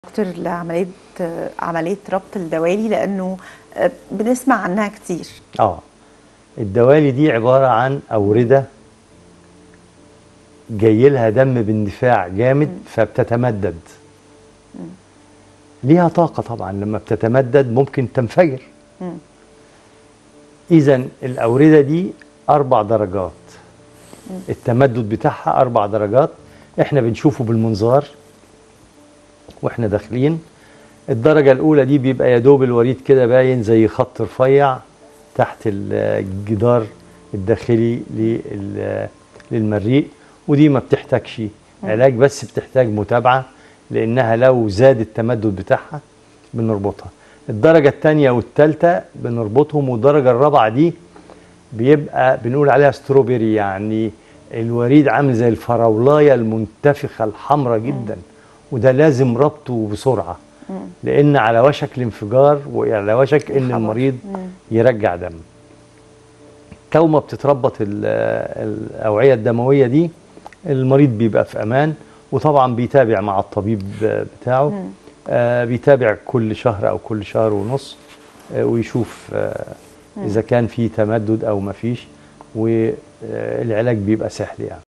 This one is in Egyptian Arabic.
اكتر لعمليه عمليه ربط الدوالي لانه بنسمع عنها كتير اه الدوالي دي عبارة عن أوردة جاي لها دم باندفاع جامد فبتتمدد ليها طاقة طبعا لما بتتمدد ممكن تنفجر مم. إذا الأوردة دي أربع درجات التمدد بتاعها أربع درجات إحنا بنشوفه بالمنظار وإحنا داخلين الدرجة الأولى دي بيبقى يا دوب الوريد كده باين زي خط رفيع تحت الجدار الداخلي لل- للمريء ودي ما بتحتاجش علاج بس بتحتاج متابعة لأنها لو زاد التمدد بتاعها بنربطها الدرجة الثانية والثالثة بنربطهم والدرجة الرابعة دي بيبقى بنقول عليها ستروبري يعني الوريد عامل زي الفراولاية المنتفخة الحمراء جدا وده لازم ربطه بسرعة لأن على وشك الانفجار وعلى وشك إن خبر. المريض مم. يرجع دم تو ما بتتربط ال- الأوعية الدموية دي المريض بيبقى في أمان وطبعا بيتابع مع الطبيب بتاعه آه بيتابع كل شهر أو كل شهر ونص آه ويشوف آه إذا كان في تمدد أو ما فيش والعلاج بيبقى سهل يعني